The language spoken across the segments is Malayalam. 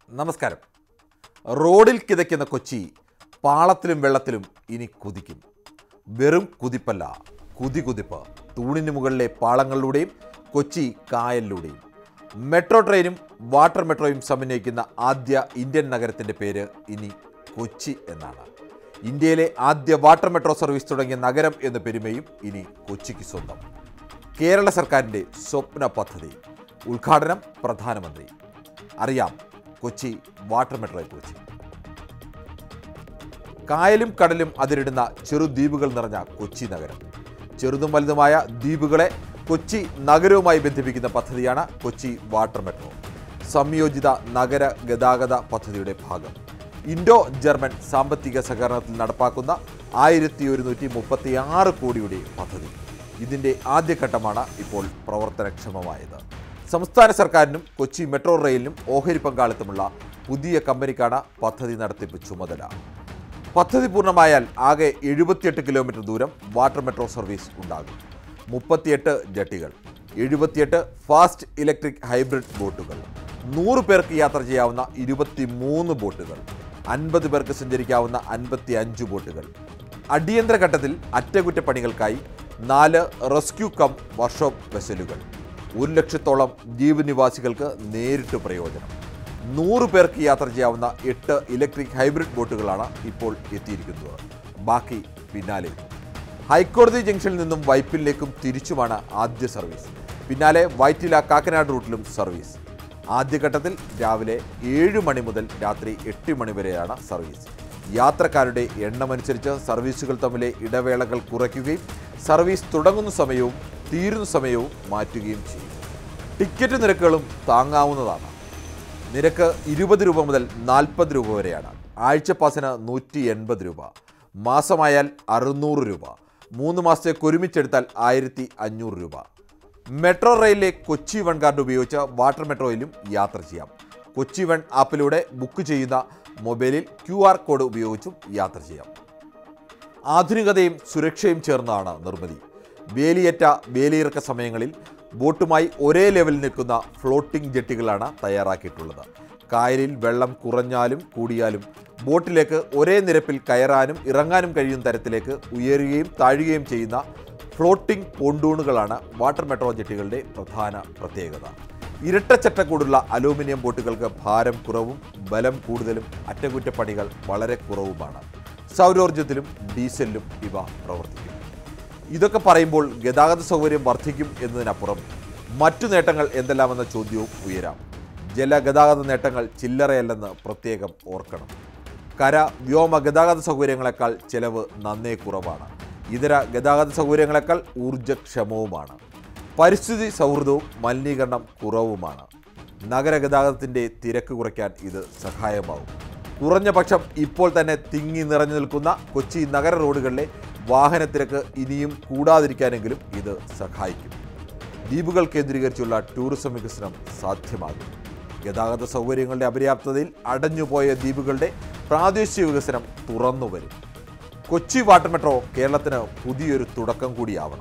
നമസ്കാരം റോഡിൽ കിതയ്ക്കുന്ന കൊച്ചി പാളത്തിലും വെള്ളത്തിലും ഇനി കുതിക്കും വെറും കുതിപ്പല്ല കുതി കുതിപ്പ് തൂണിന് മുകളിലെ പാളങ്ങളിലൂടെയും കൊച്ചി കായലിലൂടെയും മെട്രോ ട്രെയിനും വാട്ടർ മെട്രോയും സമന്വയിക്കുന്ന ആദ്യ ഇന്ത്യൻ നഗരത്തിൻ്റെ പേര് ഇനി കൊച്ചി എന്നാണ് ഇന്ത്യയിലെ ആദ്യ വാട്ടർ മെട്രോ സർവീസ് തുടങ്ങിയ നഗരം എന്ന പെരുമയും ഇനി കൊച്ചിക്ക് സ്വന്തം കേരള സർക്കാരിൻ്റെ സ്വപ്ന പദ്ധതി ഉദ്ഘാടനം പ്രധാനമന്ത്രി അറിയാം കൊച്ചി വാട്ടർ മെട്രോയെക്കുറിച്ച് കായലും കടലും അതിരിടുന്ന ചെറുദ്വീപുകൾ നിറഞ്ഞ കൊച്ചി നഗരം ചെറുതും വലുതുമായ ദ്വീപുകളെ കൊച്ചി നഗരവുമായി ബന്ധിപ്പിക്കുന്ന പദ്ധതിയാണ് കൊച്ചി വാട്ടർ മെട്രോ സംയോജിത നഗര ഗതാഗത പദ്ധതിയുടെ ഭാഗം ഇൻഡോ ജർമ്മൻ സാമ്പത്തിക സഹകരണത്തിൽ നടപ്പാക്കുന്ന ആയിരത്തി ഒരുന്നൂറ്റി മുപ്പത്തി ആറ് കോടിയുടെ പദ്ധതി ഇതിൻ്റെ ആദ്യഘട്ടമാണ് ഇപ്പോൾ പ്രവർത്തനക്ഷമമായത് സംസ്ഥാന സർക്കാരിനും കൊച്ചി മെട്രോ റെയിലിനും ഓഹരി പങ്കാളിത്തമുള്ള പുതിയ കമ്പനിക്കാണ് പദ്ധതി നടത്തിപ്പ് ചുമതല പദ്ധതി പൂർണ്ണമായാൽ ആകെ എഴുപത്തിയെട്ട് കിലോമീറ്റർ ദൂരം വാട്ടർ മെട്രോ സർവീസ് ഉണ്ടാകും മുപ്പത്തിയെട്ട് ജട്ടികൾ എഴുപത്തിയെട്ട് ഫാസ്റ്റ് ഇലക്ട്രിക് ഹൈബ്രിഡ് ബോട്ടുകൾ നൂറ് പേർക്ക് യാത്ര ചെയ്യാവുന്ന ഇരുപത്തി മൂന്ന് ബോട്ടുകൾ അൻപത് പേർക്ക് സഞ്ചരിക്കാവുന്ന അൻപത്തി അഞ്ച് ബോട്ടുകൾ അടിയന്തര ഘട്ടത്തിൽ അറ്റകുറ്റപ്പണികൾക്കായി നാല് റെസ്ക്യൂ കം വർക്ക്ഷോപ്പ് വെസലുകൾ ഒരു ലക്ഷത്തോളം ദ്വീപ് നിവാസികൾക്ക് നേരിട്ട് പ്രയോജനം നൂറ് പേർക്ക് യാത്ര ചെയ്യാവുന്ന എട്ട് ഇലക്ട്രിക് ഹൈബ്രിഡ് ബോട്ടുകളാണ് ഇപ്പോൾ എത്തിയിരിക്കുന്നത് ബാക്കി പിന്നാലെ ഹൈക്കോടതി ജംഗ്ഷനിൽ നിന്നും വൈപ്പിലേക്കും തിരിച്ചുമാണ് ആദ്യ സർവീസ് പിന്നാലെ വൈറ്റില കാക്കനാട് റൂട്ടിലും സർവീസ് ആദ്യഘട്ടത്തിൽ രാവിലെ ഏഴ് മണി മുതൽ രാത്രി എട്ട് മണി വരെയാണ് സർവീസ് യാത്രക്കാരുടെ എണ്ണമനുസരിച്ച് സർവീസുകൾ തമ്മിലെ ഇടവേളകൾ കുറയ്ക്കുകയും സർവീസ് തുടങ്ങുന്ന സമയവും തീരുന്ന സമയവും മാറ്റുകയും ചെയ്യും ടിക്കറ്റ് നിരക്കുകളും താങ്ങാവുന്നതാണ് നിരക്ക് ഇരുപത് രൂപ മുതൽ നാൽപ്പത് രൂപ വരെയാണ് ആഴ്ച പാസിന് നൂറ്റി എൺപത് രൂപ മാസമായാൽ അറുന്നൂറ് രൂപ മൂന്ന് മാസത്തേക്ക് ഒരുമിച്ചെടുത്താൽ ആയിരത്തി അഞ്ഞൂറ് രൂപ മെട്രോ റെയിലിലെ കൊച്ചി വൺ കാർഡ് ഉപയോഗിച്ച് വാട്ടർ മെട്രോയിലും യാത്ര ചെയ്യാം കൊച്ചി വൺ ആപ്പിലൂടെ ബുക്ക് ചെയ്യുന്ന മൊബൈലിൽ ക്യു ആർ കോഡ് ഉപയോഗിച്ചും യാത്ര ചെയ്യാം ആധുനികതയും സുരക്ഷയും ചേർന്നതാണ് നിർമ്മിതി വേലിയേറ്റ വേലിയിറക്ക സമയങ്ങളിൽ ബോട്ടുമായി ഒരേ ലെവലിൽ നിൽക്കുന്ന ഫ്ലോട്ടിംഗ് ജെട്ടികളാണ് തയ്യാറാക്കിയിട്ടുള്ളത് കായലിൽ വെള്ളം കുറഞ്ഞാലും കൂടിയാലും ബോട്ടിലേക്ക് ഒരേ നിരപ്പിൽ കയറാനും ഇറങ്ങാനും കഴിയുന്ന തരത്തിലേക്ക് ഉയരുകയും താഴുകയും ചെയ്യുന്ന ഫ്ലോട്ടിംഗ് പോണ്ടൂണുകളാണ് വാട്ടർ മെട്രോ ജെട്ടികളുടെ പ്രധാന പ്രത്യേകത ഇരട്ടച്ചട്ടക്കൂടുള്ള അലൂമിനിയം ബോട്ടുകൾക്ക് ഭാരം കുറവും ബലം കൂടുതലും അറ്റകുറ്റപ്പണികൾ വളരെ കുറവുമാണ് സൗരോർജ്ജത്തിലും ഡീസലിലും ഇവ പ്രവർത്തിക്കും ഇതൊക്കെ പറയുമ്പോൾ ഗതാഗത സൗകര്യം വർദ്ധിക്കും എന്നതിനപ്പുറം മറ്റു നേട്ടങ്ങൾ എന്തെല്ലാമെന്ന ചോദ്യവും ഉയരാം ജലഗതാഗത നേട്ടങ്ങൾ ചില്ലറയല്ലെന്ന് പ്രത്യേകം ഓർക്കണം കര വ്യോമ ഗതാഗത സൗകര്യങ്ങളെക്കാൾ ചെലവ് നന്നേ കുറവാണ് ഇതര ഗതാഗത സൗകര്യങ്ങളെക്കാൾ ഊർജ്ജക്ഷമവുമാണ് പരിസ്ഥിതി സൗഹൃദവും മലിനീകരണം കുറവുമാണ് നഗരഗതാഗതത്തിൻ്റെ തിരക്ക് കുറയ്ക്കാൻ ഇത് സഹായമാവും കുറഞ്ഞ പക്ഷം ഇപ്പോൾ തന്നെ തിങ്ങി നിറഞ്ഞു നിൽക്കുന്ന കൊച്ചി നഗര റോഡുകളിലെ വാഹനത്തിരക്ക് ഇനിയും കൂടാതിരിക്കാനെങ്കിലും ഇത് സഹായിക്കും ദ്വീപുകൾ കേന്ദ്രീകരിച്ചുള്ള ടൂറിസം വികസനം സാധ്യമാകും ഗതാഗത സൗകര്യങ്ങളുടെ അപര്യാപ്തതയിൽ അടഞ്ഞുപോയ ദ്വീപുകളുടെ പ്രാദേശിക വികസനം തുറന്നു വരും കൊച്ചി വാട്ടർ മെട്രോ കേരളത്തിന് പുതിയൊരു തുടക്കം കൂടിയാവണം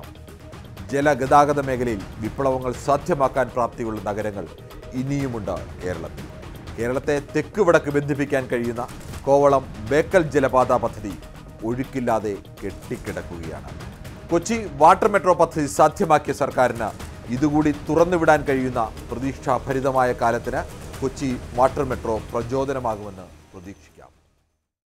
ജലഗതാഗത മേഖലയിൽ വിപ്ലവങ്ങൾ സാധ്യമാക്കാൻ പ്രാപ്തിയുള്ള നഗരങ്ങൾ ഇനിയുമുണ്ട് കേരളത്തിൽ കേരളത്തെ തെക്ക് വടക്ക് ബന്ധിപ്പിക്കാൻ കഴിയുന്ന കോവളം ബേക്കൽ ജലപാത പദ്ധതി ഒഴുക്കില്ലാതെ കെട്ടിക്കിടക്കുകയാണ് കൊച്ചി വാട്ടർ മെട്രോ പദ്ധതി സാധ്യമാക്കിയ സർക്കാരിന് ഇതുകൂടി തുറന്നുവിടാൻ കഴിയുന്ന പ്രതീക്ഷാഭരിതമായ കാലത്തിന് കൊച്ചി വാട്ടർ മെട്രോ പ്രചോദനമാകുമെന്ന് പ്രതീക്ഷിക്കാം